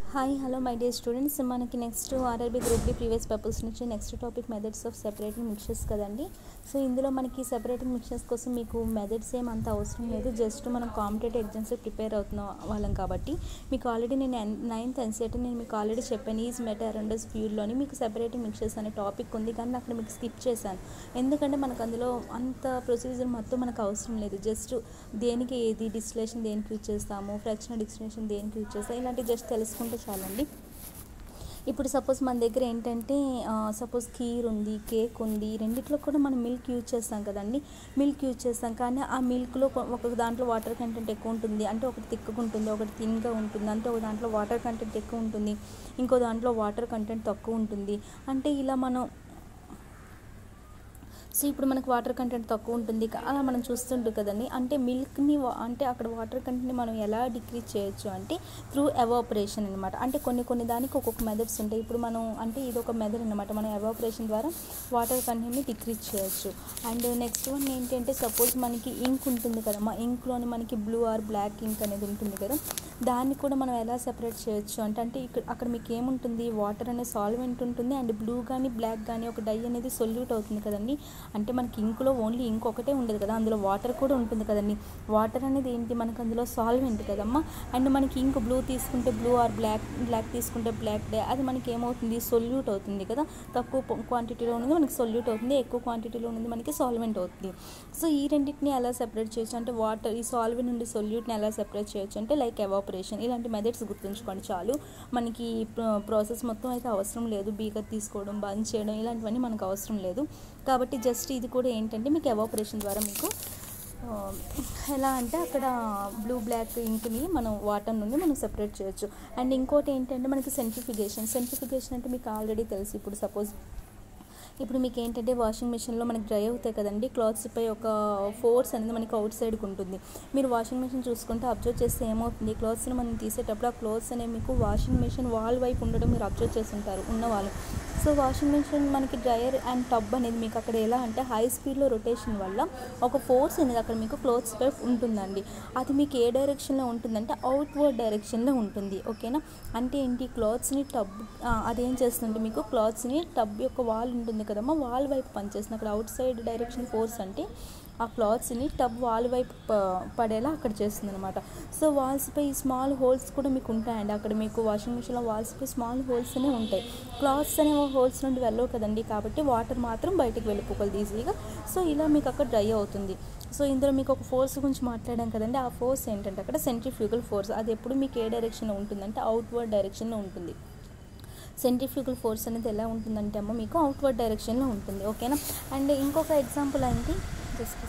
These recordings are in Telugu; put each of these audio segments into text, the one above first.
hi hello my dear students మనకి next RRB group D previous papers నుంచి next topic methods of separating mixtures కదండి సో ఇందులో మనకి సెపరేటింగ్ మిక్చర్స్ కోసం మీకు మెథడ్స్ ఏం అంత అవసరం లేదు జస్ట్ మనం కాంపిటేటివ్ ఎగ్జామ్స్ ప్రిపేర్ అవుతున్న వాళ్ళం కాబట్టి మీకు ఆల్రెడీ నేను నైన్త్ ఎన్సెట్ నేను మీకు ఆల్రెడీ చెప్పాను ఈజ్ మెటర్ అండర్స్ ఫ్యూల్లోని మీకు సెపరేటింగ్ మిక్చర్స్ అనే టాపిక్ ఉంది కానీ అక్కడ మీకు స్కిప్ చేశాను ఎందుకంటే మనకు అందులో అంత ప్రొసీజర్ మొత్తం మనకు అవసరం లేదు జస్ట్ దేనికి ఏది డిస్టిలేషన్ దేనికి యూజ్ చేస్తాము ఫ్రాక్షన్ డిస్టిలేషన్ దేనికి యూజ్ చేస్తాం ఇలాంటివి జస్ట్ తెలుసుకుంటే చాలండి ఇప్పుడు సపోజ్ మన దగ్గర ఏంటంటే సపోజ్ కీర్ ఉంది కేక్ ఉంది రెండిట్లో కూడా మనం మిల్క్ యూజ్ చేస్తాం కదండి మిల్క్ యూజ్ చేస్తాం కానీ ఆ మిల్క్లో ఒక దాంట్లో వాటర్ కంటెంట్ ఎక్కువ ఉంటుంది అంటే ఒకటి తిక్కగా ఉంటుంది ఒకటి థిన్గా ఉంటుంది అంటే ఒక దాంట్లో వాటర్ కంటెంట్ ఎక్కువ ఉంటుంది ఇంకో దాంట్లో వాటర్ కంటెంట్ తక్కువ ఉంటుంది అంటే ఇలా మనం సో ఇప్పుడు మనకు వాటర్ కంటెంట్ తక్కువ ఉంటుంది అలా మనం చూస్తుంటాం కదండి అంటే మిల్క్ని అంటే అక్కడ వాటర్ కంటెంట్ని మనం ఎలా డిక్రీజ్ చేయొచ్చు అంటే త్రూ ఎవాపరేషన్ అనమాట అంటే కొన్ని కొన్ని దానికి ఒక్కొక్క మెథడ్స్ ఉంటాయి ఇప్పుడు మనం అంటే ఇది ఒక మెథడ్ అనమాట మనం ఎవాపరేషన్ ద్వారా వాటర్ కంటెంట్ని డిక్రీజ్ చేయొచ్చు అండ్ నెక్స్ట్ వన్ ఏంటంటే సపోజ్ మనకి ఇంక్ ఉంటుంది కదా మా ఇంక్లోని మనకి బ్లూ ఆర్ బ్లాక్ ఇంక్ అనేది ఉంటుంది కదా దాన్ని కూడా మనం ఎలా సెపరేట్ చేయొచ్చు అంటే అంటే ఇక్కడ అక్కడ మీకు ఏముంటుంది వాటర్ అనే సాల్వెంట్ ఉంటుంది అండ్ బ్లూ కానీ బ్లాక్ కానీ ఒక డై అనేది సొల్యూట్ అవుతుంది కదండి అంటే మనకి ఇంకులో ఓన్లీ ఇంక్ ఒకటే ఉండదు కదా అందులో వాటర్ కూడా ఉంటుంది కదండి వాటర్ అనేది ఏంటి మనకు అందులో సాల్వెంట్ కదమ్మా అండ్ మనకి ఇంక్ బ్లూ తీసుకుంటే బ్లూ ఆర్ బ్లాక్ బ్లాక్ తీసుకుంటే బ్లాక్ డే అది మనకి ఏమవుతుంది సొల్యూట్ అవుతుంది కదా తక్కువ క్వాంటిటీలో ఉన్నది మనకి సొల్యూట్ అవుతుంది ఎక్కువ క్వాంటిటీలో ఉన్నది మనకి సాల్వెంట్ అవుతుంది సో ఈ రెండింటిని ఎలా సెపరేట్ చేయొచ్చు అంటే వాటర్ ఈ సాల్వెంట్ నుండి సొల్యూట్ని ఎలా సెపరేట్ చేయొచ్చు అంటే లైక్ ఎవాపరేషన్ ఇలాంటి మెథడ్స్ గుర్తుంచుకోండి చాలు మనకి ప్రాసెస్ మొత్తం అయితే అవసరం లేదు బీకర్ తీసుకోవడం బంద్ చేయడం ఇలాంటివన్నీ మనకు అవసరం లేదు కాబట్టి జస్ట్ ఇది కూడా ఏంటంటే మీకు ఎవాపరేషన్ ద్వారా మీకు ఎలా అంటే అక్కడ బ్లూ బ్లాక్ ఇంక్ని మనం వాటర్ నుండి మనం సెపరేట్ చేయొచ్చు అండ్ ఇంకోటి ఏంటంటే మనకి సెంట్రిఫికేషన్ సెంట్రిఫికేషన్ అంటే మీకు ఆల్రెడీ తెలుసు ఇప్పుడు సపోజ్ ఇప్పుడు మీకు ఏంటంటే వాషింగ్ మిషన్లో మనకి డ్రై అవుతాయి కదండి క్లాత్స్ పై ఒక ఫోర్స్ అనేది మనకి అవుట్ సైడ్కి ఉంటుంది మీరు వాషింగ్ మిషన్ చూసుకుంటే అబ్జర్వ్ చేస్తే ఏమవుతుంది క్లాత్స్ని మనం తీసేటప్పుడు ఆ క్లాత్స్ అనేవి మీకు వాషింగ్ మిషన్ వాల్ వైపు ఉండడం మీరు అబ్జర్వ్ చేస్తుంటారు ఉన్నవాళ్ళు సో వాషింగ్ మిషన్ మనకి డ్రయర్ అండ్ టబ్ అనేది మీకు అక్కడ ఎలా అంటే హై స్పీడ్లో రొటేషన్ వల్ల ఒక ఫోర్స్ అనేది అక్కడ మీకు క్లోత్స్ పై ఉంటుందండి అది మీకు ఏ డైరెక్షన్లో ఉంటుందంటే అవుట్వర్డ్ డైరెక్షన్లో ఉంటుంది ఓకేనా అంటే ఏంటి క్లాత్స్ని టబ్ అదేం చేస్తుందంటే మీకు క్లాత్స్ని టబ్ యొక్క వాల్ ఉంటుంది కదమ్మా వాల్ వైపు పనిచేస్తుంది అక్కడ అవుట్ సైడ్ డైరెక్షన్ ఫోర్స్ అంటే ఆ క్లాత్స్ని టబ్ వాల్ వైపు పడేలా అక్కడ చేస్తుంది అనమాట సో వాల్స్పై స్మాల్ హోల్స్ కూడా మీకు ఉంటాయండి అక్కడ మీకు వాషింగ్ మిషన్లో వాల్స్పై స్మాల్ హోల్స్ అనే ఉంటాయి క్లాత్స్ అనే హోల్స్ నుండి వెళ్ళవు కదండి కాబట్టి వాటర్ మాత్రం బయటకు వెళ్ళిపోగలదు ఈజీగా సో ఇలా మీకు అక్కడ డ్రై అవుతుంది సో ఇందులో మీకు ఒక ఫోర్స్ గురించి మాట్లాడాం కదండి ఆ ఫోర్స్ ఏంటంటే అక్కడ సెంట్రిఫ్యూగల్ ఫోర్స్ అది ఎప్పుడు మీకు ఏ డైరెక్షన్లో ఉంటుందంటే అవుట్వర్డ్ డైరెక్షన్లో ఉంటుంది సెంట్రిఫ్యూగల్ ఫోర్స్ అనేది ఎలా ఉంటుందంటే అమ్మ మీకు అవుట్వర్డ్ డైరెక్షన్లో ఉంటుంది ఓకేనా అండ్ ఇంకొక ఎగ్జాంపుల్ ఏంటి జస్ట్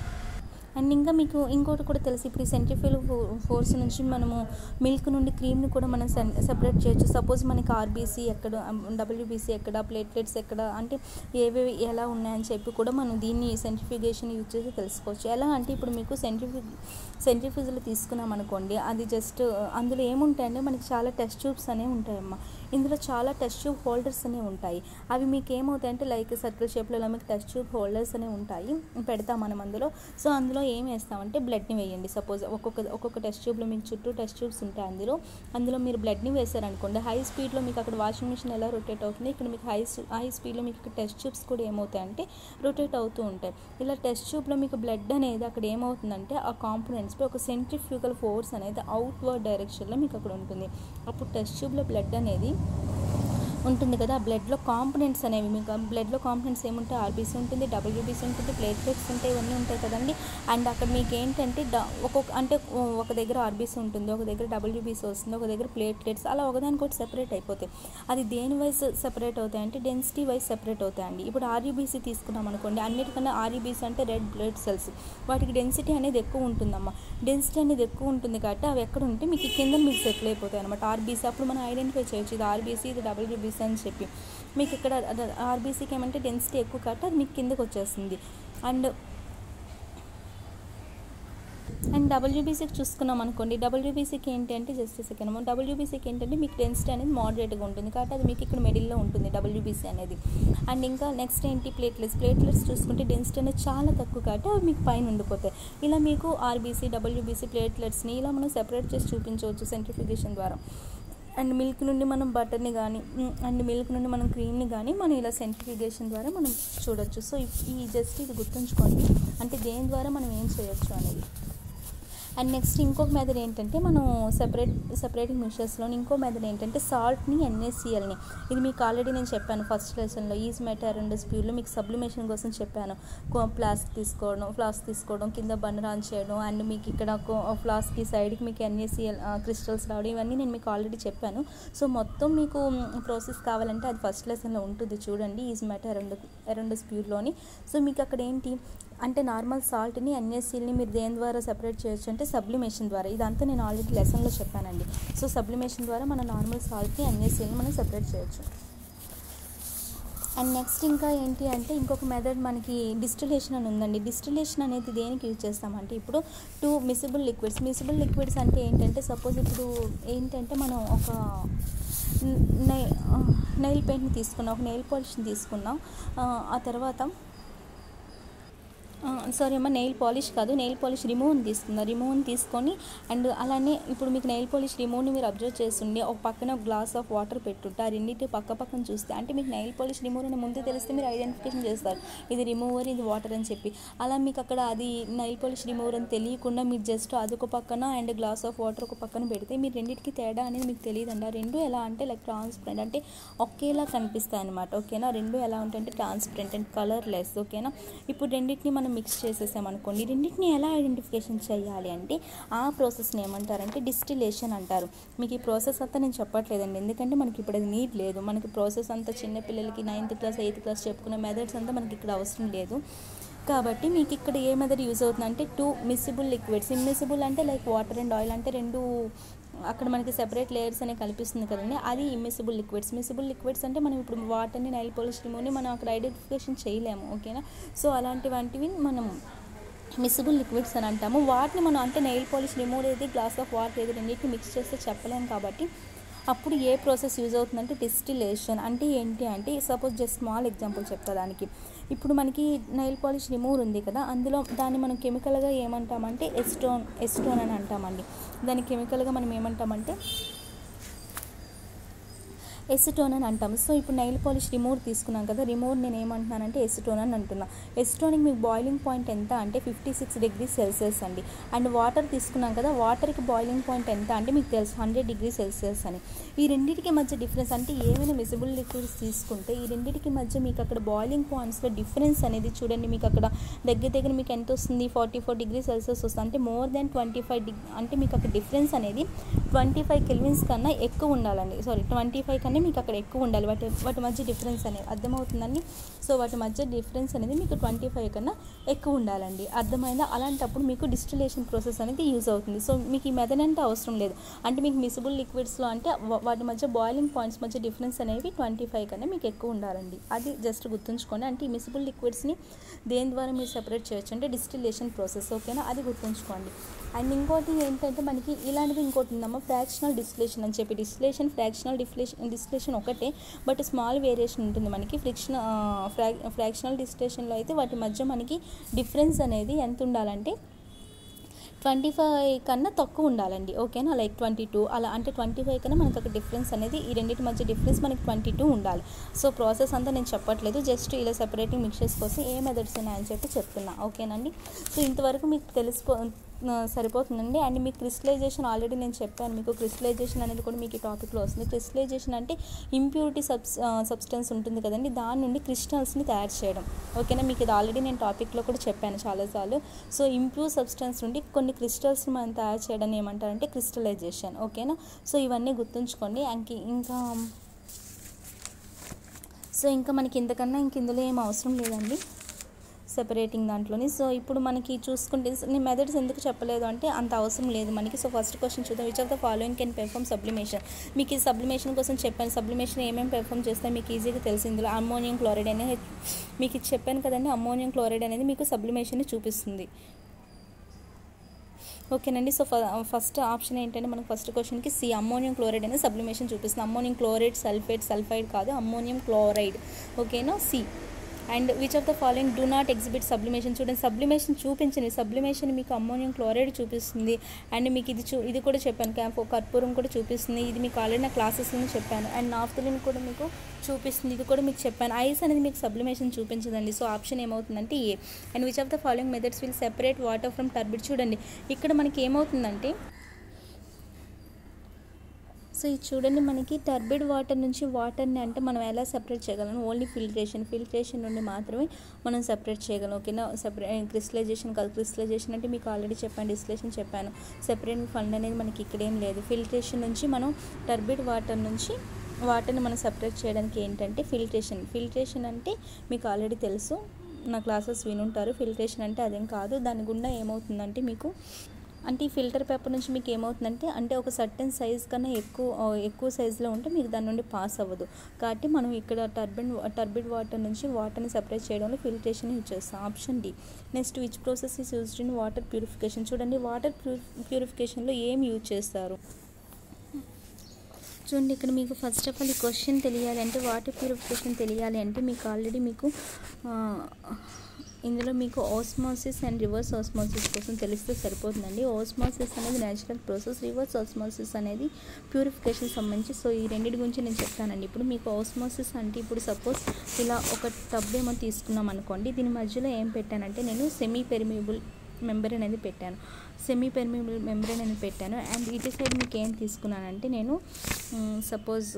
అండ్ ఇంకా మీకు ఇంకోటి కూడా తెలుసు ఇప్పుడు ఈ సెంట్రిఫ్యూల్ ఫోర్స్ నుంచి మనము మిల్క్ నుండి క్రీమ్ని కూడా మనం సెపరేట్ చేయొచ్చు సపోజ్ మనకి ఆర్బీసీ ఎక్కడ డబ్ల్యూబీసీ ఎక్కడ ప్లేట్లెట్స్ ఎక్కడ అంటే ఏవేవి ఎలా ఉన్నాయని చెప్పి కూడా మనం దీన్ని సెంట్రిఫ్యూగేషన్ యూజ్ చేసి తెలుసుకోవచ్చు ఎలా అంటే ఇప్పుడు మీకు సెంట్రిఫ్యూ సెంట్రిఫ్యూజ్లో తీసుకున్నాం అనుకోండి అది జస్ట్ అందులో ఏముంటాయంటే మనకి చాలా టెస్ట్ ట్యూబ్స్ అనేవి ఉంటాయమ్మా ఇందులో చాలా టెస్ట్ ట్యూబ్ హోల్డర్స్ అనేవి ఉంటాయి అవి మీకు ఏమవుతాయంటే లైక్ సర్కిల్ షేప్లో ఇలా మీకు టెస్ట్ ట్యూబ్ హోల్డర్స్ అనేవి ఉంటాయి పెడతాం మనం అందులో సో అందులో ఏం వేస్తామంటే బ్లడ్ని వేయండి సపోజ్ ఒక్కొక్క ఒక్కొక్క టెస్ట్ ట్యూబ్లో మీకు చుట్టూ టెస్ట్ ట్యూబ్స్ ఉంటాయి అందులో అందులో మీరు బ్లడ్ని వేసారనుకోండి హై స్పీడ్లో మీకు అక్కడ వాషింగ్ మిషన్ ఎలా రొటేట్ అవుతుంది ఇక్కడ మీకు హై హై స్పీడ్లో మీకు ఇక్కడ టెస్ట్ ట్యూబ్స్ కూడా ఏమవుతాయంటే రొటేట్ అవుతూ ఉంటాయి ఇలా టెస్ట్ ట్యూబ్లో మీకు బ్లడ్ అనేది అక్కడ ఏమవుతుందంటే ఆ కాంపోనెంట్స్పై ఒక సెంట్రిఫ్యూగల్ ఫోర్స్ అనేది అవుట్వర్డ్ డైరెక్షన్లో మీకు అక్కడ ఉంటుంది అప్పుడు టెస్ట్ ట్యూబ్లో బ్లడ్ అనేది ఉంటుంది కదా ఆ బ్లడ్లో కాంపనెంట్స్ అనేవి మీకు బ్లడ్లో కాంపనెంట్స్ ఏముంటాయి ఆర్బీసీ ఉంటుంది డబ్ల్యూబీసీ ఉంటుంది ప్లేట్లెట్స్ ఉంటాయి ఇవన్నీ ఉంటాయి కదండి అండ్ అక్కడ మీకు ఏంటంటే ఒక్కొక్క అంటే ఒక దగ్గర ఆర్బీసీ ఉంటుంది ఒక దగ్గర డబ్ల్యూబీసీ వస్తుంది ఒక దగ్గర ప్లేట్లెట్స్ అలా ఒకదానికొకటి సెపరేట్ అయిపోతాయి అది దేని వైజ్ సెపరేట్ అవుతాయి అంటే డెన్సిటీ వైజ్ సెపరేట్ అవుతాయండి ఇప్పుడు ఆర్యూబీసీ తీసుకున్నాం అనుకోండి అన్నిటికన్నా ఆర్యూబీసీ అంటే రెడ్ బ్లడ్ సెల్స్ వాటికి డెన్సిటీ అనేది ఎక్కువ ఉంటుందమ్మా డెన్సిటీ అనేది ఎక్కువ ఉంటుంది కాబట్టి అవి ఎక్కడ ఉంటే మీకు కింద మీకు సెటిల్ అయిపోతాయి అనమాట ఆర్బీసీ అప్పుడు మనం ఐడెంటిఫై చేయొచ్చు ఇది ఆర్బీసీ ఇది డబ్ల్యూబీసీ అని చెప్పి మీకు ఇక్కడ ఆర్బీసీకి ఏమంటే డెన్సిటీ ఎక్కువ కాబట్టి అది మీకు కిందకు వచ్చేస్తుంది అండ్ అండ్ డబ్ల్యూబీసీకి చూసుకున్నాం అనుకోండి డబ్ల్యూబీసీకి ఏంటి అంటే జస్ట్ సెకండ్ డబ్ల్యూబీసీకి ఏంటంటే మీకు డెన్సిటీ అనేది మోడరేట్గా ఉంటుంది కాబట్టి అది మీకు ఇక్కడ మిడిల్లో ఉంటుంది డబ్ల్యూబీసీ అనేది అండ్ ఇంకా నెక్స్ట్ ఏంటి ప్లేట్లెట్స్ ప్లేట్లెట్స్ చూసుకుంటే డెన్సిటీ అనేది చాలా తక్కువ కాబట్టి అవి మీకు పైన ఉండిపోతాయి ఇలా మీకు ఆర్బీసీ డబ్ల్యూబీసీ ప్లేట్లెట్స్ని ఇలా మనం సెపరేట్ చేసి చూపించవచ్చు సెంట్రిఫికేషన్ ద్వారా అండ్ మిల్క్ నుండి మనం బటర్ని కానీ అండ్ మిల్క్ నుండి మనం క్రీమ్ని కానీ మనం ఇలా సెంట్రిఫికేషన్ ద్వారా మనం చూడొచ్చు సో ఈ జస్ట్ ఇది గుర్తుంచుకోండి అంటే దేని ద్వారా మనం ఏం చేయొచ్చు అనేది అండ్ నెక్స్ట్ ఇంకొక మెథడ్ ఏంటంటే మనం సెపరేట్ సెపరేటింగ్ మిషన్స్లో ఇంకో మెథడ్ ఏంటంటే సాల్ట్ని ఎన్ఏసిఎల్ని ఇది మీకు ఆల్రెడీ నేను చెప్పాను ఫస్ట్ లెసన్లో ఈజ్ మెటర్ అండ్ స్పీడ్లో మీకు సబ్లిమేషన్ కోసం చెప్పాను ఫ్లాస్క్ తీసుకోవడం ఫ్లాస్క్ తీసుకోవడం కింద బన్ ఆన్ చేయడం అండ్ మీకు ఇక్కడ ఫ్లాస్క్కి సైడ్కి మీకు ఎన్ఏసిఎల్ క్రిస్టల్స్ రావడం ఇవన్నీ నేను మీకు ఆల్రెడీ చెప్పాను సో మొత్తం మీకు ప్రాసెస్ కావాలంటే అది ఫస్ట్ లెసన్లో ఉంటుంది చూడండి ఈజ్ మెటర్ అరౌండ్ అరౌండ్ స్పీడ్లోని సో మీకు అక్కడ ఏంటి అంటే నార్మల్ సాల్ట్ని ఎన్ఎస్సీల్ని మీరు దేని ద్వారా సెపరేట్ చేయొచ్చు అంటే సబ్లిమేషన్ ద్వారా ఇదంతా నేను ఆల్రెడీ లెసన్లో చెప్పానండి సో సబ్లిమేషన్ ద్వారా మన నార్మల్ సాల్ట్ని ఎన్ఎస్సీల్ని మనం సెపరేట్ చేయొచ్చు అండ్ నెక్స్ట్ ఇంకా ఏంటి అంటే ఇంకొక మెథడ్ మనకి డిస్టిలేషన్ అని ఉందండి డిస్టిలేషన్ అనేది దేనికి యూజ్ చేస్తామంటే ఇప్పుడు two miscible liquids miscible liquids అంటే ఏంటంటే సపోజ్ ఇప్పుడు ఏంటంటే మనం ఒక నై నెయిల్ పెయింట్ని తీసుకున్నాం ఒక నెయిల్ పాలిష్ని తీసుకున్నాం ఆ తర్వాత సారీ అమ్మ నెయిల్ పాలిష్ కాదు నెయిల్ పాలిష్ రిమూవ్ని తీసుకుందాం రిమూవ్ని తీసుకొని అండ్ అలానే ఇప్పుడు మీకు నెయిల్ పాలిష్ రిమూవ్ని మీరు అబ్జర్వ్ చేస్తుండే ఒక పక్కన ఒక గ్లాస్ ఆఫ్ వాటర్ పెట్టుంటే ఆ రెండింటి పక్క పక్కన చూస్తే అంటే మీకు నెయిల్ పాలిష్ రిమూవర్ అని ముందే తెలిస్తే మీరు ఐడెంటిఫికేషన్ చేస్తారు ఇది రిమూవర్ ఇది వాటర్ అని చెప్పి అలా మీకు అక్కడ అది నెయిల్ పాలిష్ రిమూవర్ అని తెలియకుండా మీరు జస్ట్ అదొక పక్కన అండ్ గ్లాస్ ఆఫ్ వాటర్ ఒక పక్కన పెడితే మీరు రెండింటికి తేడా అనేది మీకు తెలియదండి ఆ రెండు ఎలా అంటే లైక్ ట్రాన్స్పరెంట్ అంటే ఒకేలా కనిపిస్తాయి అనమాట ఓకేనా రెండు ఎలా ఉంటాయంటే ట్రాన్స్పరెంట్ అండ్ కలర్లెస్ ఓకేనా ఇప్పుడు రెండింటిని మనం మిక్స్ చేసేసామనుకోండి రెండింటిని ఎలా ఐడెంటిఫికేషన్ చేయాలి అంటే ఆ ప్రాసెస్ని ఏమంటారంటే డిస్టిలేషన్ అంటారు మీకు ఈ ప్రాసెస్ అంతా నేను చెప్పట్లేదండి ఎందుకంటే మనకి ఇప్పుడు అది నీడ్ లేదు మనకి ప్రాసెస్ అంతా చిన్నపిల్లలకి నైన్త్ క్లాస్ ఎయిత్ క్లాస్ చెప్పుకునే మెథడ్స్ అంతా మనకి ఇక్కడ అవసరం లేదు కాబట్టి మీకు ఇక్కడ ఏ మెథడ్ యూజ్ అవుతుందంటే టూ మిసిబుల్ లిక్విడ్స్ ఇమ్మిసిబుల్ అంటే లైక్ వాటర్ అండ్ ఆయిల్ అంటే రెండు అక్కడ మనకి సెపరేట్ లేయర్స్ అనేవి కనిపిస్తుంది కదండి అది ఇమ్మిసిబుల్ లిక్విడ్స్ మిసిబుల్ లిక్విడ్స్ అంటే మనం ఇప్పుడు వాటర్ని నైల్ పోలిష్ రిమూవ్ని మనం అక్కడ ఐడెంటిఫికేషన్ చేయలేము ఓకేనా సో అలాంటి వంటివి మనం మిసిబుల్ లిక్విడ్స్ అని అంటాము వాటిని మనం అంటే నెయిల్ పాలిష్ రిమూవ్ ఏది గ్లాస్ ఆఫ్ వాటర్ ఏది రెండింటిని మిక్స్ చేస్తే చెప్పలేము కాబట్టి అప్పుడు ఏ ప్రాసెస్ యూజ్ అవుతుందంటే డిస్టిలేషన్ అంటే ఏంటి అంటే సపోజ్ జస్ట్ స్మాల్ ఎగ్జాంపుల్ చెప్తా దానికి ఇప్పుడు మనకి నైల్ పాలిష్ రిమూవర్ ఉంది కదా అందులో దాన్ని మనం కెమికల్గా ఏమంటామంటే ఎస్టోన్ ఎస్టోన్ అని అంటామండి దాని కెమికల్గా మనం ఏమంటామంటే ఎసిటోన్ అని అంటాం సో ఇప్పుడు నైల్ పాలిష్ రిమూవ్ తీసుకున్నాం కదా రిమూవ్ నేను ఏమంటున్నానంటే ఎసిటోన్ అని అంటున్నా ఎసిటోన్కి మీకు బాయిలింగ్ పాయింట్ ఎంత అంటే ఫిఫ్టీ సిక్స్ డిగ్రీ సెల్సియస్ అండి అండ్ వాటర్ తీసుకున్నాం కదా వాటర్కి బాయిలింగ్ పాయింట్ ఎంత అంటే మీకు తెలుసు హండ్రెడ్ డిగ్రీ సెల్సియస్ అని ఈ రెండింటికి మధ్య డిఫరెన్స్ అంటే ఏమైనా మిసిబుల్ లిక్విడ్స్ తీసుకుంటే ఈ రెండింటికి మధ్య మీకు అక్కడ బాయిలింగ్ పాయింట్స్లో డిఫరెన్స్ అనేది చూడండి మీకు అక్కడ దగ్గర దగ్గర మీకు ఎంత వస్తుంది ఫార్టీ ఫోర్ డిగ్రీ సెల్సియస్ వస్తుంది అంటే more than twenty five deg అంటే మీకు అక్కడ డిఫరెన్స్ అనేది ట్వంటీ ఫైవ్ కెల్విన్స్ కన్నా ఎక్కువ ఉండాలండి సారీ ట్వంటీ ఫైవ్ కన్నా మీకు అక్కడ ఎక్కువ ఉండాలి వాటి వాటి మధ్య డిఫరెన్స్ అనేది అర్థమవుతుందండి సో వాటి మధ్య డిఫరెన్స్ అనేది మీకు ట్వంటీ ఫైవ్ కన్నా ఎక్కువ ఉండాలండి అర్థమైందా అలాంటప్పుడు మీకు డిస్టిలేషన్ ప్రాసెస్ అనేది యూజ్ అవుతుంది సో మీకు ఈ మెథడ్ అంటే అవసరం లేదు అంటే మీకు మిసిబుల్ లిక్విడ్స్లో అంటే వాటి మధ్య బాయిలింగ్ పాయింట్స్ మధ్య డిఫరెన్స్ అనేవి ట్వంటీ ఫైవ్ కన్నా మీకు ఎక్కువ ఉండాలండి అది జస్ట్ గుర్తుంచుకోండి అంటే ఈ మిసిబుల్ లిక్విడ్స్ని దేని ద్వారా మీరు సెపరేట్ చేయొచ్చు అంటే డిస్టిలేషన్ ప్రాసెస్ ఓకేనా అది గుర్తుంచుకోండి అండ్ ఇంకోటి ఏంటంటే మనకి ఇలాంటిది ఇంకోటి ఉందమ్మా ఫ్రాక్షనల్ డిస్టిలేషన్ అని చెప్పి డిస్టిలేషన్ ఫ్రాక్షనల్ డిస్టిలేషన్ డిస్టిలేషన్ ఒకటే బట్ స్మాల్ వేరియేషన్ ఉంటుంది మనకి ఫ్రిక్షన్ ఫ్రా ఫ్రాక్షనల్ డిస్టిలేషన్లో అయితే వాటి మధ్య మనకి డిఫరెన్స్ అనేది ఎంత ఉండాలంటే ట్వంటీ ఫైవ్ కన్నా తక్కువ ఉండాలండి ఓకేనా లైక్ ట్వంటీ టూ అలా అంటే ట్వంటీ ఫైవ్ కన్నా మనకు ఒక డిఫరెన్స్ అనేది ఈ రెండింటి మధ్య డిఫరెన్స్ మనకి ట్వంటీ టూ ఉండాలి సో ప్రాసెస్ అంతా నేను చెప్పట్లేదు జస్ట్ ఇలా సెపరేటింగ్ మిక్చర్స్ కోసం ఏ మెథడ్స్ ఉన్నాయని చెప్పి చెప్తున్నా ఓకేనండి సో ఇంతవరకు మీకు తెలిసిపో సరిపోతుందండి అండ్ మీకు క్రిస్టలైజేషన్ ఆల్రెడీ నేను చెప్పాను మీకు క్రిస్టలైజేషన్ అనేది కూడా మీకు ఈ టాపిక్లో వస్తుంది క్రిస్టలైజేషన్ అంటే ఇంప్యూరిటీ సబ్స్ సబ్స్టెన్స్ ఉంటుంది కదండి దాని నుండి క్రిస్టల్స్ని తయారు చేయడం ఓకేనా మీకు ఇది ఆల్రెడీ నేను టాపిక్లో కూడా చెప్పాను చాలాసార్లు సో ఇంప్యూర్ సబ్స్టెన్స్ నుండి కొన్ని క్రిస్టల్స్ని మనం తయారు చేయడం ఏమంటారంటే క్రిస్టలైజేషన్ ఓకేనా సో ఇవన్నీ గుర్తుంచుకోండి అంకి ఇంకా సో ఇంకా మనకి ఇంతకన్నా ఇంక ఇందులో ఏం అవసరం లేదండి సెపరేటింగ్ దాంట్లోని సో ఇప్పుడు మనకి చూసుకుంటే నేను మెథడ్స్ ఎందుకు చెప్పలేదు అంటే అంత అవసరం లేదు మనకి సో ఫస్ట్ క్వశ్చన్ చూద్దాం which of the following can perform sublimation మీకు ఈ సబ్లిమేషన్ కోసం చెప్పాను సబ్లిమేషన్ ఏమేమి పెర్ఫామ్ చేస్తే మీకు ఈజీగా తెలిసి ఇందులో అమ్మోనియం క్లోరైడ్ అనేది మీకు ఇది చెప్పాను కదండి అమ్మోనియం క్లోరైడ్ అనేది మీకు సబ్లిమేషన్ని చూపిస్తుంది ఓకేనండి సో ఫస్ట్ ఆప్షన్ ఏంటంటే మనకు ఫస్ట్ క్వశ్చన్కి సి అమ్మోనియం క్లోరైడ్ అనేది సబ్లిమేషన్ చూపిస్తుంది అమ్మోనియం క్లోరైడ్ సల్ఫేట్ సల్ఫైడ్ కాదు అమ్మోనియం క్లోరైడ్ ఓకేనా C and which of the following do not exhibit sublimation చూడండి సబ్లిమేషన్ చూపించండి సబ్లిమేషన్ మీకు అమ్మోనియం క్లోరైడ్ చూపిస్తుంది అండ్ మీకు ఇది చూ ఇది కూడా చెప్పాను క్యాంప్ కర్పూరం కూడా చూపిస్తుంది ఇది మీకు ఆల్రెడీ నా క్లాసెస్లో చెప్పాను అండ్ నాఫ్తలిన్ కూడా మీకు చూపిస్తుంది ఇది కూడా మీకు చెప్పాను ఐస్ అనేది మీకు సబ్లిమేషన్ చూపించదండి సో ఆప్షన్ ఏమవుతుందంటే A and which of the following methods will separate water from turbid చూడండి ఇక్కడ మనకి ఏమవుతుందంటే సో ఇది చూడండి మనకి టర్బిడ్ వాటర్ నుంచి వాటర్ని అంటే మనం ఎలా సెపరేట్ చేయగలం ఓన్లీ ఫిల్ట్రేషన్ ఫిల్ట్రేషన్ నుండి మాత్రమే మనం సెపరేట్ చేయగలం ఓకేనా సెపరేట్ క్రిస్టలైజేషన్ కాదు క్రిస్టలైజేషన్ అంటే మీకు ఆల్రెడీ చెప్పాను డిస్టిలేషన్ చెప్పాను సెపరేట్ ఫండ్ అనేది మనకి ఇక్కడేం లేదు ఫిల్ట్రేషన్ నుంచి మనం టర్బిడ్ వాటర్ నుంచి వాటర్ని మనం సెపరేట్ చేయడానికి ఏంటంటే ఫిల్ట్రేషన్ ఫిల్ట్రేషన్ అంటే మీకు ఆల్రెడీ తెలుసు నా క్లాసెస్ వినుంటారు ఫిల్ట్రేషన్ అంటే అదేం కాదు దాని గుండా ఏమవుతుందంటే మీకు అంటే ఈ ఫిల్టర్ పేపర్ నుంచి మీకు ఏమవుతుందంటే అంటే ఒక సర్టెన్ సైజ్ కన్నా ఎక్కువ ఎక్కువ సైజులో ఉంటే మీకు దాని నుండి పాస్ అవ్వదు కాబట్టి మనం ఇక్కడ టర్బిన్ టర్బిడ్ వాటర్ నుంచి వాటర్ని సెపరేట్ చేయడంలో ఫిల్ట్రేషన్ యూజ్ చేస్తాం option D next which process is used in water purification చూడండి వాటర్ ప్యూరిఫికేషన్లో ఏం యూజ్ చేస్తారు చూడండి ఇక్కడ మీకు ఫస్ట్ ఆఫ్ ఆల్ ఈ క్వశ్చన్ తెలియాలి అంటే వాటర్ ప్యూరిఫికేషన్ తెలియాలి అంటే మీకు ఆల్రెడీ మీకు ఆ, ఇందులో మీకు ఓస్మాసిస్ అండ్ రివర్స్ ఓస్మాసిస్ కోసం తెలిస్తే సరిపోతుందండి ఓస్మాసిస్ అనేది న్యాచురల్ ప్రాసెస్ రివర్స్ ఓస్మాసిస్ అనేది ప్యూరిఫికేషన్ సంబంధించి సో ఈ రెండింటి గురించి నేను చెప్తానండి ఇప్పుడు మీకు ఓస్మాసిస్ అంటే ఇప్పుడు సపోజ్ ఇలా ఒక టబ్ ఏమో తీసుకున్నాం అనుకోండి దీని మధ్యలో ఏం పెట్టానంటే నేను సెమీ పెర్మిబుల్ మెంబర్ అనేది పెట్టాను సెమీ పెర్మిబుల్ మెంబ్రెయిన్ అనేది పెట్టాను అండ్ ఇటు సైడ్ మీకు ఏం తీసుకున్నానంటే నేను సపోజ్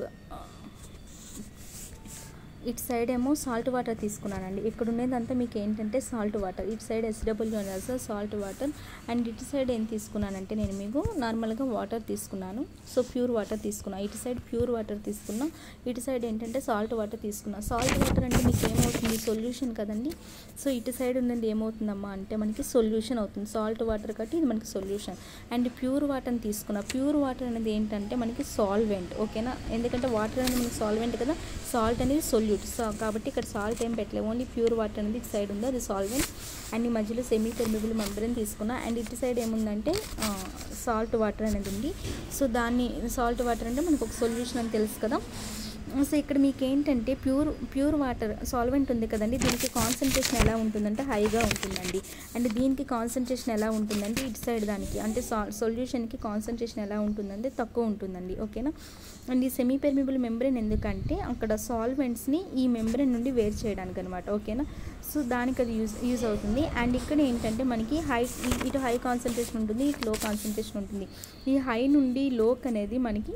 ఇటు సైడ్ ఏమో సాల్ట్ వాటర్ తీసుకున్నానండి ఇక్కడ ఉండేదంతా మీకు ఏంటంటే సాల్ట్ వాటర్ ఇటు సైడ్ ఎస్డబ్ల్యూ అనేది సార్ సాల్ట్ వాటర్ అండ్ ఇటు సైడ్ ఏం తీసుకున్నానంటే నేను మీకు నార్మల్గా వాటర్ తీసుకున్నాను సో ప్యూర్ వాటర్ తీసుకున్నాను ఇటు సైడ్ ప్యూర్ వాటర్ తీసుకున్నా ఇటు సైడ్ ఏంటంటే సాల్ట్ వాటర్ తీసుకున్నా సాల్ట్ వాటర్ అంటే మీకు ఏమవుతుంది సొల్యూషన్ కదండి సో ఇటు సైడ్ ఉన్నది ఏమవుతుందమ్మా అంటే మనకి సొల్యూషన్ అవుతుంది సాల్ట్ వాటర్ కాబట్టి ఇది మనకి సొల్యూషన్ అండ్ ప్యూర్ వాటర్ని తీసుకున్నా ప్యూర్ వాటర్ అనేది ఏంటంటే మనకి సాల్వెంట్ ఓకేనా ఎందుకంటే వాటర్ అనేది మనకి సాల్వెంట్ కదా సాల్ట్ అనేది సొల్యూట్ సో కాబట్టి ఇక్కడ సాల్ట్ ఏం పెట్టలేదు ఓన్లీ ప్యూర్ వాటర్ అనేది ఇటు సైడ్ ఉంది అది సాల్వెంట్ అండ్ ఈ మధ్యలో సెమీ పెర్మిబుల్ మెంబరెన్ తీసుకున్నా అండ్ ఇటు సైడ్ ఏముందంటే సాల్ట్ వాటర్ అనేది ఉంది సో దాన్ని సాల్ట్ వాటర్ అంటే మనకు ఒక సొల్యూషన్ అని తెలుసు కదా సో ఇక్కడ మీకు ఏంటంటే ప్యూర్ ప్యూర్ వాటర్ సాల్వెంట్ ఉంది కదండి దీనికి కాన్సన్ట్రేషన్ ఎలా ఉంటుందంటే హైగా ఉంటుందండి అండ్ దీనికి కాన్సన్ట్రేషన్ ఎలా ఉంటుందంటే ఇటు సైడ్ దానికి అంటే సా సొల్యూషన్కి కాన్సన్ట్రేషన్ ఎలా ఉంటుందంటే తక్కువ ఉంటుందండి ఓకేనా అండ్ ఈ సెమీ పెర్మిబుల్ మెంబ్రెయిన్ ఎందుకంటే అక్కడ సాల్వెంట్స్ని ఈ మెంబ్రెయిన్ నుండి వేరు చేయడానికి అనమాట ఓకేనా సో దానికి అది యూజ్ యూజ్ అవుతుంది అండ్ ఇక్కడ ఏంటంటే మనకి హై ఇటు హై కాన్సన్ట్రేషన్ ఉంటుంది ఇటు లో కాన్సన్ట్రేషన్ ఉంటుంది ఈ హై నుండి లోక్ అనేది మనకి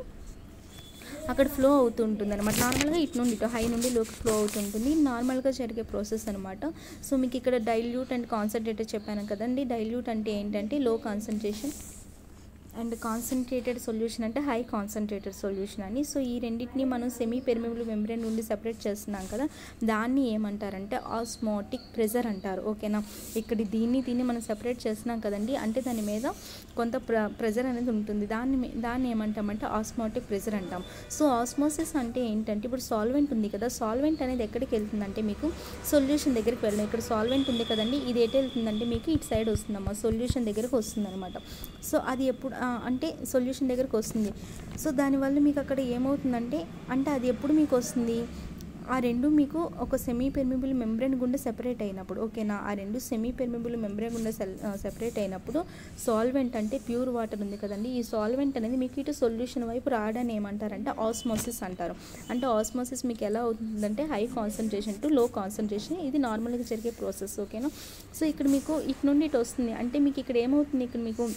అక్కడ ఫ్లో అవుతుంటుంది అనమాట నార్మల్గా ఇటు నుండి ఇటు హై నుండి లోకి ఫ్లో అవుతుంటుంది నార్మల్గా జరిగే ప్రాసెస్ అనమాట సో మీకు ఇక్కడ డైల్యూట్ అండ్ కాన్సన్ట్రేటెడ్ చెప్పాను కదండి డైల్యూట్ అంటే ఏంటంటే low concentration and concentrated solution అంటే హై కాన్సన్ట్రేటెడ్ సొల్యూషన్ అని సో ఈ రెండింటిని మనం సెమీ పెర్మిబుల్ మెంబ్రెయిన్ నుండి సెపరేట్ చేస్తున్నాం కదా దాన్ని ఏమంటారంటే ఆస్మోటిక్ ప్రెజర్ అంటారు ఓకేనా ఇక్కడ దీన్ని దీన్ని మనం సెపరేట్ చేస్తున్నాం కదండి అంటే దాని మీద కొంత ప్ర ప్రెజర్ అనేది ఉంటుంది దాన్ని మీ- దాన్ని ఏమంటామంటే ఆస్మోటిక్ ప్రెజర్ అంటాం సో ఆస్మోసిస్ అంటే ఏంటంటే ఇప్పుడు సాల్వెంట్ ఉంది కదా సాల్వెంట్ అనేది ఎక్కడికి వెళ్తుందంటే మీకు సొల్యూషన్ దగ్గరికి వెళ్ళడం ఇక్కడ సాల్వెంట్ ఉంది కదండి ఇది ఎటు వెళ్తుందంటే మీకు ఇటు సైడ్ వస్తుందమ్మా సొల్యూషన్ దగ్గరకు వస్తుంది అనమాట సో అది ఎప్పుడు ఆ, అంటే సొల్యూషన్ దగ్గరకు వస్తుంది సో దానివల్ల మీకు అక్కడ ఏమవుతుందంటే అంటే అది ఎప్పుడు మీకు వస్తుంది ఆ రెండు మీకు ఒక సెమీ పెర్మిబుల్ మెంబ్రెయిన్ గుండా సెపరేట్ అయినప్పుడు ఓకేనా ఆ రెండు సెమీ పెర్మిబుల్ మెంబ్రెయిన్ గుండా సెల్ సెపరేట్ అయినప్పుడు సాల్వెంట్ అంటే ప్యూర్ వాటర్ ఉంది కదండి ఈ సాల్వెంట్ అనేది మీకు ఇటు సొల్యూషన్ వైపు రావడాన్ని ఏమంటారంటే ఆస్మోసిస్ అంటారు అంటే ఆస్మోసిస్ మీకు ఎలా అవుతుందంటే high concentration to low concentration ఇది నార్మల్గా జరిగే ప్రాసెస్ ఓకేనా సో ఇక్కడ మీకు ఇటు నుండి ఇటు వస్తుంది అంటే మీకు ఇక్కడ ఏమవుతుంది ఇక్కడ మీకు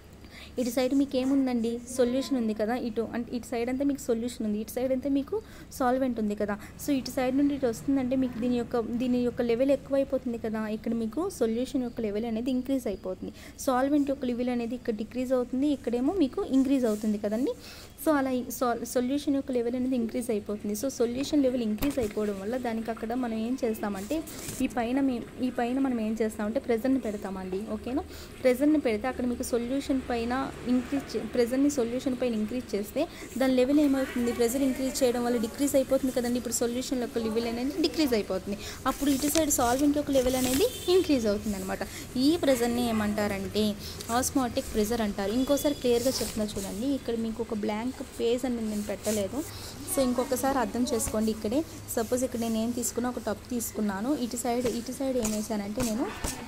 ఇటు సైడ్ మీకు ఏముందండి సొల్యూషన్ ఉంది కదా ఇటు అంటే ఇటు సైడ్ అంతా మీకు సొల్యూషన్ ఉంది ఇటు సైడ్ అంతా మీకు సాల్వెంట్ ఉంది కదా సో ఇటు సైడ్ నుండి ఇటు వస్తుందంటే మీకు దీని యొక్క దీని యొక్క లెవెల్ ఎక్కువ అయిపోతుంది కదా ఇక్కడ మీకు సొల్యూషన్ యొక్క లెవెల్ అనేది ఇంక్రీజ్ అయిపోతుంది సాల్వెంట్ యొక్క లెవెల్ అనేది ఇక్కడ డిక్రీజ్ అవుతుంది ఇక్కడేమో మీకు ఇంక్రీజ్ అవుతుంది కదండి సో అలా సొల్యూషన్ యొక్క లెవెల్ అనేది ఇంక్రీజ్ అయిపోతుంది సో సొల్యూషన్ లెవెల్ ఇంక్రీజ్ అయిపోవడం వల్ల దానికి అక్కడ మనం ఏం చేస్తామంటే ఈ పైన మే- ఈ పైన మనం ఏం చేస్తామంటే ప్రెజర్ని పెడతామండి ఓకేనా ప్రెజర్ని పెడితే అక్కడ మీకు సొల్యూషన్ పైన ఇంక్రీజ్ ప్రెజర్ని సొల్యూషన్ పైన ఇంక్రీజ్ చేస్తే దాని లెవెల్ ఏమవుతుంది ప్రెజర్ ఇంక్రీజ్ చేయడం వల్ల డిక్రీజ్ అయిపోతుంది కదండి ఇప్పుడు సొల్యూషన్ యొక్క లెవెల్ అనేది డిక్రీజ్ అయిపోతుంది అప్పుడు ఇటు సైడ్ సాల్వెంట్ యొక్క లెవెల్ అనేది ఇంక్రీజ్ అవుతుంది అనమాట ఈ ప్రెజర్ని ఏమంటారంటే ఆస్మాటిక్ ప్రెజర్ అంటారు ఇంకోసారి క్లియర్గా చెప్తున్నా చూడండి ఇక్కడ మీకు ఒక బ్లాంక్ పేజ్ అనేది నేను పెట్టలేదు సో ఇంకొకసారి అర్థం చేసుకోండి ఇక్కడే సపోజ్ ఇక్కడ నేను ఏం తీసుకున్నా ఒక టప్ తీసుకున్నాను ఇటు సైడ్ ఇటు సైడ్ ఏం వేసానంటే నేను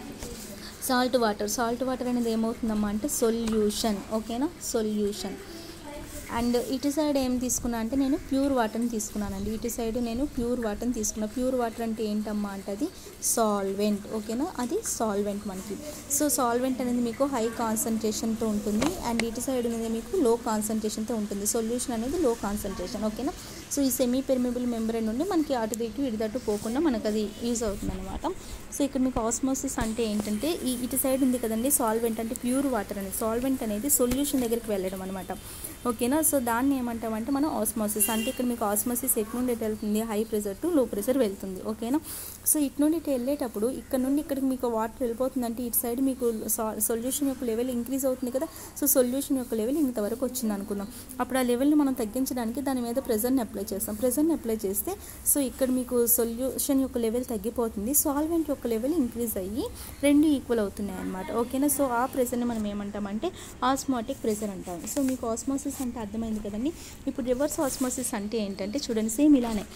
సాల్ట్ వాటర్ సాల్ట్ వాటర్ అనేది ఏమవుతుందమ్మా అంటే సొల్యూషన్ ఓకేనా సొల్యూషన్ అండ్ ఇటు సైడ్ ఏం తీసుకున్నా అంటే నేను ప్యూర్ వాటర్ని తీసుకున్నానండి ఇటు సైడ్ నేను ప్యూర్ వాటర్ని తీసుకున్నా ప్యూర్ వాటర్ అంటే ఏంటమ్మా అంటే అది సాల్వెంట్ ఓకేనా అది సాల్వెంట్ మనకి సో సాల్వెంట్ అనేది మీకు హై కాన్సన్ట్రేషన్తో ఉంటుంది అండ్ ఇటు సైడ్ అనేది మీకు లో కాన్సన్ట్రేషన్తో ఉంటుంది సొల్యూషన్ అనేది లో కాన్సన్ట్రేషన్ ఓకేనా సో ఈ సెమీ పెర్మిబుల్ మెంబ్రెయిన్ నుండి మనకి అటు ఇటు ఇటు పోకుండా మనకు అది యూజ్ అవుతుంది అనమాట సో ఇక్కడ మీకు ఆస్మోసిస్ అంటే ఏంటంటే ఈ ఇటు సైడ్ ఉంది కదండి సాల్వెంట్ అంటే ప్యూర్ వాటర్ అనేది సాల్వెంట్ అనేది సొల్యూషన్ దగ్గరికి వెళ్ళడం అనమాట ఓకేనా సో దాన్ని ఏమంటామంటే మనం ఆస్మోసిస్ అంటే ఇక్కడ మీకు ఆస్మోసిస్ ఎటు నుండి ఎటు వెళ్తుంది high pressure to low pressure వెళ్తుంది ఓకేనా సో ఇటు నుండి ఇటు వెళ్ళేటప్పుడు ఇక్కడ నుండి ఇక్కడికి మీకు వాటర్ వెళ్ళిపోతుందంటే ఇటు సైడ్ మీకు సొల్యూషన్ యొక్క లెవెల్ ఇంక్రీజ్ అవుతుంది కదా సో సొల్యూషన్ యొక్క లెవెల్ ఇంతవరకు వచ్చింది అనుకుందాం అప్పుడు ఆ లెవెల్ని మనం తగ్గించడానికి దాని మీద ప్రెజర్ని అప్లై చేస్తాం ప్రెజర్ని అప్లై చేస్తే సో ఇక్కడ మీకు సొల్యూషన్ యొక్క లెవెల్ తగ్గిపోతుంది సాల్వెంట్ యొక్క లెవెల్ ఇంక్రీజ్ అయ్యి రెండు ఈక్వల్ అవుతున్నాయి అనమాట ఓకేనా సో ఆ ప్రెషర్ని మనం ఏమంటామంటే ఆస్మాటిక్ ప్రెషర్ అంటాం సో మీకు ఆస్మోసిస్ అంటే అర్థమైంది కదండి ఇప్పుడు రివర్స్ ఆస్మోసిస్ అంటే ఏంటంటే చూడండి సేమ్ ఇలానే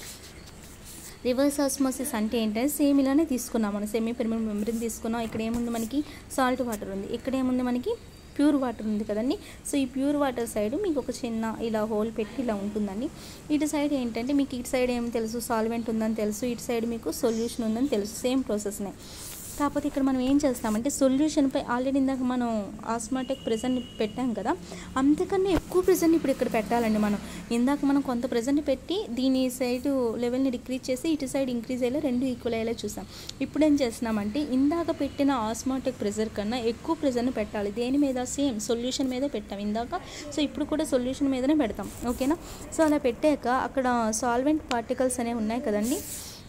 రివర్స్ ఆస్మోసిస్ అంటే ఏంటంటే సేమ్ ఇలానే తీసుకున్నాం మనం సెమీ పెర్మనెంట్ మెంబ్రెయిన్ తీసుకున్నాం ఇక్కడ ఏముంది మనకి సాల్ట్ వాటర్ ఉంది ఇక్కడ ఏముంది మనకి ప్యూర్ వాటర్ ఉంది కదండి సో ఈ ప్యూర్ వాటర్ సైడ్ మీకు ఒక చిన్న ఇలా హోల్ పెట్టి ఇలా ఉంటుందండి ఇటు సైడ్ ఏంటంటే మీకు ఇటు సైడ్ ఏం తెలుసు సాల్వెంట్ ఉందని తెలుసు ఇటు సైడ్ మీకు సొల్యూషన్ ఉందని తెలుసు సేమ్ ప్రాసెస్నే కాకపోతే ఇక్కడ మనం ఏం చేస్తామంటే సొల్యూషన్పై ఆల్రెడీ ఇందాక మనం ఆస్మాటిక్ ప్రెజర్ని పెట్టాం కదా అంతకన్నా ఎక్కువ ప్రెజర్ని ఇప్పుడు ఇక్కడ పెట్టాలండి మనం ఇందాక మనం కొంత ప్రెజర్ని పెట్టి దీని సైడ్ లెవెల్ని డిక్రీజ్ చేసి ఇటు సైడ్ ఇంక్రీజ్ అయ్యేలా రెండు ఈక్వల్ అయ్యేలా చూసాం ఇప్పుడు ఏం చేస్తున్నామంటే ఇందాక పెట్టిన ఆస్మాటిక్ ప్రెజర్ కన్నా ఎక్కువ ప్రెజర్ని పెట్టాలి దేని మీద సేమ్ సొల్యూషన్ మీద పెట్టాం ఇందాక సో ఇప్పుడు కూడా సొల్యూషన్ మీదనే పెడతాం ఓకేనా సో అలా పెట్టాక అక్కడ సాల్వెంట్ పార్టికల్స్ అనేవి ఉన్నాయి కదండి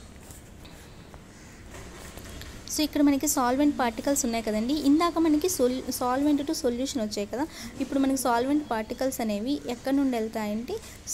సో ఇక్కడ మనకి సాల్వెంట్ పార్టికల్స్ ఉన్నాయి కదండి ఇందాక మనకి సొల్ సాల్వెంట్ టు సొల్యూషన్ వచ్చాయి కదా ఇప్పుడు మనకి సాల్వెంట్ పార్టికల్స్ అనేవి ఎక్కడి నుండి వెళ్తాయంటే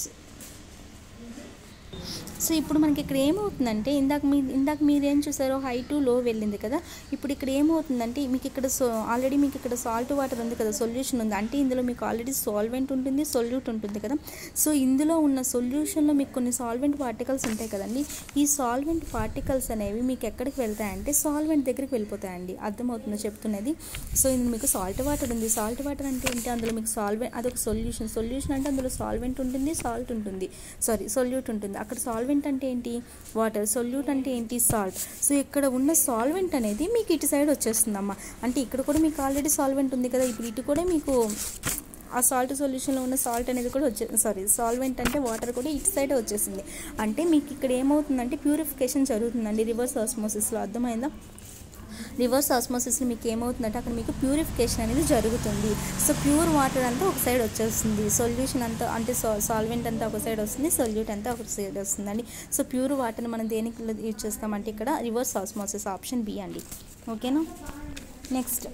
సో ఇప్పుడు మనకి ఇక్కడ ఏమవుతుందంటే ఇందాక మీ ఇందాక మీరు ఏం చూసారో హై టు లో వెళ్ళింది కదా ఇప్పుడు ఇక్కడ ఏమవుతుందంటే మీకు ఇక్కడ సో ఆల్రెడీ మీకు ఇక్కడ సాల్ట్ వాటర్ ఉంది కదా సొల్యూషన్ ఉంది అంటే ఇందులో మీకు ఆల్రెడీ సాల్వెంట్ ఉంటుంది సొల్యూట్ ఉంటుంది కదా సో ఇందులో ఉన్న సొల్యూషన్లో మీకు కొన్ని సాల్వెంట్ పార్టికల్స్ ఉంటాయి కదండి ఈ సాల్వెంట్ పార్టికల్స్ అనేవి మీకు ఎక్కడికి వెళ్తాయంటే సాల్వెంట్ దగ్గరికి వెళ్ళిపోతాయండి అర్థమవుతుందో చెప్తున్నది సో ఇది మీకు సాల్ట్ వాటర్ ఉంది సాల్ట్ వాటర్ అంటే ఏంటి అందులో మీకు సాల్వెంట్ అదొక సొల్యూషన్ సొల్యూషన్ అంటే అందులో సాల్వెంట్ ఉంటుంది సాల్ట్ ఉంటుంది సారీ సొల్యూట్ ఉంటుంది అక్కడ సాల్వెంట్ అంటే ఏంటి వాటర్ సొల్యూట్ అంటే ఏంటి సాల్ట్ సో ఇక్కడ ఉన్న సాల్వెంట్ అనేది మీకు ఇటు సైడ్ వచ్చేస్తుందమ్మా అంటే ఇక్కడ కూడా మీకు ఆల్రెడీ సాల్వెంట్ ఉంది కదా ఇప్పుడు ఇటు కూడా మీకు ఆ సాల్ట్ సొల్యూషన్లో ఉన్న సాల్ట్ అనేది కూడా వచ్చే సారీ సాల్వెంట్ అంటే వాటర్ కూడా ఇటు సైడ్ వచ్చేసింది అంటే మీకు ఇక్కడ ఏమవుతుందంటే ప్యూరిఫికేషన్ జరుగుతుందండి రివర్స్ ఆస్మోసిస్లో అర్థమైందా రివర్స్ ఆస్మోసిస్లో మీకు ఏమవుతుందంటే అక్కడ మీకు ప్యూరిఫికేషన్ అనేది జరుగుతుంది సో ప్యూర్ వాటర్ అంతా ఒక సైడ్ వచ్చేస్తుంది సొల్యూషన్ అంతా అంటే సాల్వెంట్ అంతా ఒక సైడ్ వస్తుంది సొల్యూట్ అంతా ఒక సైడ్ వస్తుందండి సో ప్యూర్ వాటర్ని మనం దేనికి యూజ్ చేస్తామంటే ఇక్కడ రివర్స్ ఆస్మోసిస్ ఆప్షన్ బి అండి ఓకేనా నెక్స్ట్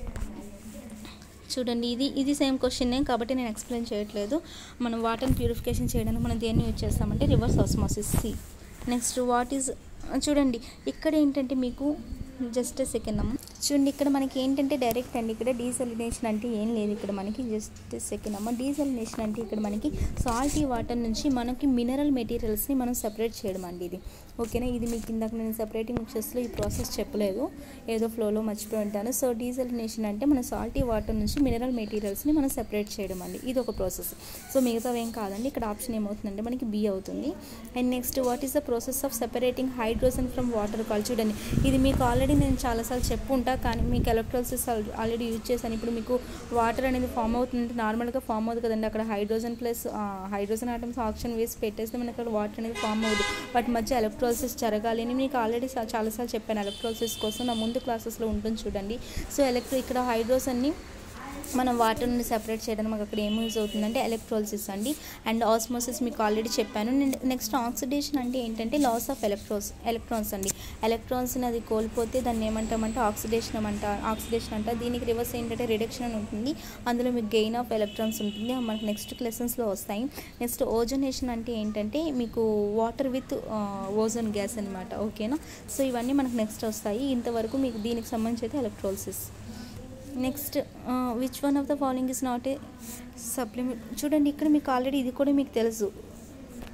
చూడండి ఇది ఇది సేమ్ క్వశ్చన్ కాబట్టి నేను ఎక్స్ప్లెయిన్ చేయట్లేదు మనం వాటర్ని ప్యూరిఫికేషన్ చేయడానికి మనం దేన్ని యూజ్ చేస్తామంటే reverse osmosis C next what is చూడండి ఇక్కడ ఏంటంటే మీకు జస్ట్ సెకండ్ అమ్మ చూడండి ఇక్కడ మనకి ఏంటంటే డైరెక్ట్ అండి ఇక్కడ డీసలినేషన్ అంటే ఏం లేదు ఇక్కడ మనకి జస్ట్ సెకండ్ అమ్మ డీసలినేషన్ అంటే ఇక్కడ మనకి సాల్టీ వాటర్ నుంచి మనకి మినరల్ మెటీరియల్స్ని మనం సెపరేట్ చేయడం అండి ఇది ఓకేనా ఇది మీకు ఇందాక నేను సెపరేటింగ్ మిక్చర్స్లో ఈ ప్రాసెస్ చెప్పలేదు ఏదో ఫ్లోలో మర్చిపోయి ఉంటాను సో డీసలినేషన్ అంటే మన సాల్టీ వాటర్ నుంచి మినరల్ మెటీరియల్స్ని మనం సెపరేట్ చేయడం అండి ఇది ఒక ప్రాసెస్ సో మిగతావి ఏం కాదండి ఇక్కడ ఆప్షన్ ఏమవుతుందంటే మనకి బి అవుతుంది and next what is the process of separating hydrogen from water call చూడండి ఇది మీకు ఆల్రెడీ నేను చాలాసార్లు చెప్పుంటా కానీ మీకు ఎలక్ట్రోసిస్ ఆల్రెడీ యూజ్ చేశాను ఇప్పుడు మీకు వాటర్ అనేది ఫామ్ అవుతుందంటే నార్మల్గా ఫామ్ అవుతుంది కదండి అక్కడ hydrogen plus hydrogen atoms oxygen వేసి పెట్టేస్తే మనకి అక్కడ వాటర్ అనేది ఫామ్ అవుతుంది వాటి మధ్య ఎలక్ట్రోసిస్ జరగాలి అని మీకు ఆల్రెడీ చాలాసార్లు చెప్పాను ఎలక్ట్రోసిస్ కోసం నా ముందు క్లాసెస్లో ఉంటుంది చూడండి సో ఎలక్ట్రో ఇక్కడ హైడ్రోజన్ని మనం వాటర్ని సెపరేట్ చేయడానికి మాకు అక్కడ ఏం యూజ్ అవుతుందంటే ఎలక్ట్రోలిసిస్ అండి అండ్ ఆస్మోసిస్ మీకు ఆల్రెడీ చెప్పాను నెక్స్ట్ ఆక్సిడేషన్ అంటే ఏంటంటే లాస్ ఆఫ్ ఎలక్ట్రోన్స్ ఎలక్ట్రాన్స్ అండి ఎలక్ట్రాన్స్ని అది కోల్పోతే దాన్ని ఏమంటామంటే ఆక్సిడేషన్ అంట ఆక్సిడేషన్ అంట దీనికి రివర్స్ ఏంటంటే రిడక్షన్ అని ఉంటుంది అందులో మీకు గెయిన్ ఆఫ్ ఎలక్ట్రాన్స్ ఉంటుంది అవి మనకి నెక్స్ట్ లెసన్స్లో వస్తాయి నెక్స్ట్ ఓజోనేషన్ అంటే ఏంటంటే మీకు వాటర్ విత్ ఓజోన్ గ్యాస్ అనమాట ఓకేనా సో ఇవన్నీ మనకు నెక్స్ట్ వస్తాయి ఇంతవరకు మీకు దీనికి సంబంధించి అయితే electrolysis next which one of the following is not a supplement చూడండి ఇక్కడ మీకు ఆల్రెడీ ఇది కూడా మీకు తెలుసు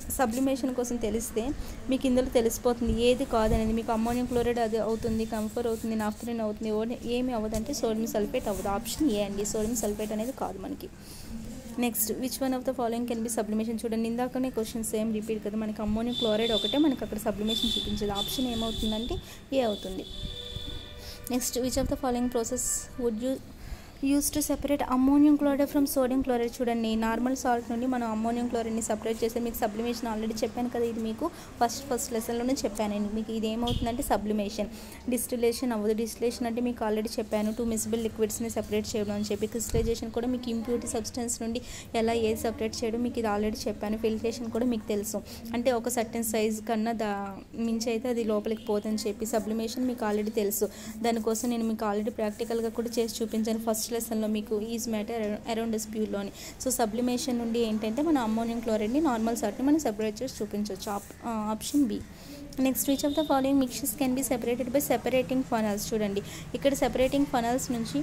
సబ్లిమేషన్ కోసం తెలిస్తే మీకు ఇందులో తెలిసిపోతుంది ఏది కాదనేది మీకు అమ్మోనియం క్లోరైడ్ అది అవుతుంది కంఫర్ అవుతుంది నాఫ్థలిన్ అవుతుంది ఓ- ఏమి అవ్వదంటే సోడియం సల్ఫేట్ అవ్వదు ఆప్షన్ ఏ అండి సోడియం సల్ఫేట్ అనేది కాదు మనకి next which one of the following can be sublimation చూడండి ఇందాకనే క్వశ్చన్ సేమ్ రిపీట్ కదా మనకి అమ్మోనియం క్లోరైడ్ ఒకటే మనకి అక్కడ సబ్లిమేషన్ చూపించేది ఆప్షన్ ఏమవుతుందంటే ఏ అవుతుంది next which of the following process would you use to separate ammonium chloride from sodium chloride చూడండి నార్మల్ సాల్ట్ నుండి మనం అమ్మోనియం క్లోరైడ్ని సపరేట్ చేస్తే మీకు సబ్లిమేషన్ ఆల్రెడీ చెప్పాను కదా ఇది మీకు ఫస్ట్ ఫస్ట్ లెసన్లోనే చెప్పాను నేను మీకు ఇది ఏమవుతుందంటే సబ్లిమేషన్ డిస్టిలేషన్ అవ్వదు డిస్టిలేషన్ అంటే మీకు ఆల్రెడీ చెప్పాను టూ మిసిబుల్ లిక్విడ్స్ని సెపరేట్ చేయడం అని చెప్పి క్రిస్టలైజేషన్ కూడా మీకు ఇంప్యూరిటీ సబ్స్టెన్స్ నుండి ఎలా ఏది సపరేట్ చేయడం మీకు ఇది ఆల్రెడీ చెప్పాను ఫిల్ట్రేషన్ కూడా మీకు తెలుసు అంటే ఒక సర్టెన్ సైజ్ కన్నా దా మించి అయితే అది లోపలికి పోదని చెప్పి సబ్లిమేషన్ మీకు ఆల్రెడీ తెలుసు దానికోసం నేను మీకు ఆల్రెడీ ప్రాక్టికల్గా కూడా చేసి చూపించాను ఫస్ట్ లెసన్లో మీకు ఈజ్ మ్యాటర్ అరౌండ్ స్ప్యూర్లోని సో సబ్లిమేషన్ నుండి ఏంటంటే మన అమ్మోనియం క్లోరైడ్ని నార్మల్ సాల్ట్ని మనం సెపరేట్ చేసి చూపించవచ్చు ఆప్ option B next which of the following mixes can be separated by separating funnels చూడండి ఇక్కడ సెపరేటింగ్ ఫనల్స్ నుంచి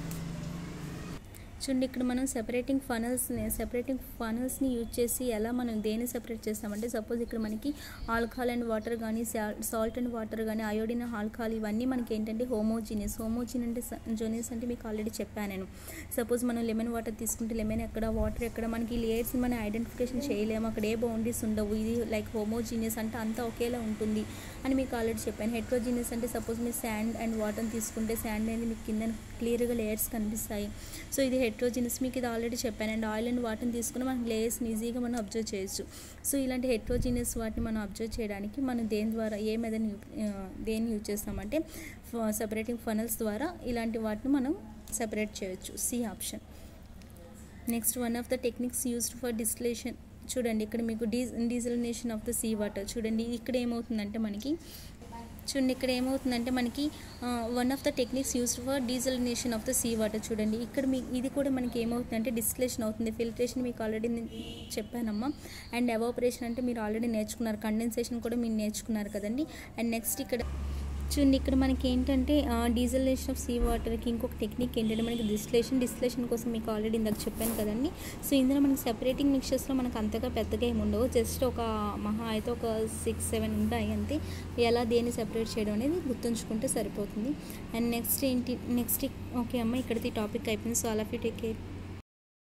చూడండి ఇక్కడ మనం సెపరేటింగ్ ఫనల్స్ని సెపరేటింగ్ ఫనల్స్ని యూజ్ చేసి ఎలా మనం దేన్ని సెపరేట్ చేస్తామంటే సపోజ్ ఇక్కడ మనకి ఆల్కహాల్ అండ్ వాటర్ కానీ సాల్ట్ అండ్ వాటర్ కానీ అయోడిన్ ఆల్కహాల్ ఇవన్నీ మనకి ఏంటంటే హోమోజీనియస్ హోమోజీన్ అంటే జోనియస్ అంటే మీకు ఆల్రెడీ చెప్పాను నేను సపోజ్ మనం లెమన్ వాటర్ తీసుకుంటే లెమన్ ఎక్కడ వాటర్ ఎక్కడ మనకి లేయర్స్ని మనం ఐడెంటిఫికేషన్ చేయలేము అక్కడ ఏ బౌండరీస్ ఉండవు ఇది లైక్ హోమోజీనియస్ అంటే అంతా ఒకేలా ఉంటుంది అని మీకు ఆల్రెడీ చెప్పాను హెట్రోజీనియస్ అంటే సపోజ్ మీరు శాండ్ అండ్ వాటర్ తీసుకుంటే శాండ్ అనేది మీకు కింద క్లియర్గా లేయర్స్ కనిపిస్తాయి సో ఇది హెట్రోజినస్ మీకు ఇది ఆల్రెడీ చెప్పాను అండ్ ఆయిల్ అండ్ వాటర్ని తీసుకుని మనం లేయర్స్ని ఈజీగా మనం అబ్జర్వ్ చేయొచ్చు సో ఇలాంటి హెట్రోజినస్ వాటిని మనం అబ్జర్వ్ చేయడానికి మనం దేని ద్వారా ఏ మెథడ్ని దేన్ని యూజ్ చేస్తామంటే సపరేటింగ్ ఫనల్స్ ద్వారా ఇలాంటి వాటిని మనం సెపరేట్ చేయొచ్చు C option next one of the techniques used for distillation చూడండి ఇక్కడ మీకు డీ desalination of the sea water చూడండి ఇక్కడ ఏమవుతుందంటే మనకి చూడండి ఇక్కడ ఏమవుతుందంటే మనకి one of the techniques used for desalination of the sea water చూడండి ఇక్కడ మీ ఇది కూడా మనకి ఏమవుతుందంటే డిస్టిలేషన్ అవుతుంది ఫిల్ట్రేషన్ మీకు ఆల్రెడీ నేను చెప్పానమ్మా అండ్ ఎవాపరేషన్ అంటే మీరు ఆల్రెడీ నేర్చుకున్నారు కండెన్సేషన్ కూడా మీరు నేర్చుకున్నారు కదండి అండ్ నెక్స్ట్ ఇక్కడ చూడండి ఇక్కడ మనకి ఏంటంటే డీజలేషన్ ఆఫ్ సీ వాటర్కి ఇంకొక టెక్నిక్ ఏంటంటే మనకి డిస్టిలేషన్ డిస్టిలేషన్ కోసం మీకు ఆల్రెడీ ఇందాక చెప్పాను కదండి సో ఇందులో మనకి సెపరేటింగ్ మిక్చర్స్లో మనకు అంతగా పెద్దగా ఏమి ఉండవు జస్ట్ ఒక మహా అయితే ఒక సిక్స్ సెవెన్ ఉంటాయి అంతే ఎలా దేన్ని సెపరేట్ చేయడం అనేది గుర్తుంచుకుంటే సరిపోతుంది అండ్ నెక్స్ట్ ఏంటి నెక్స్ట్ ఓకే అమ్మ ఇక్కడిది టాపిక్ అయిపోయింది so all of you take care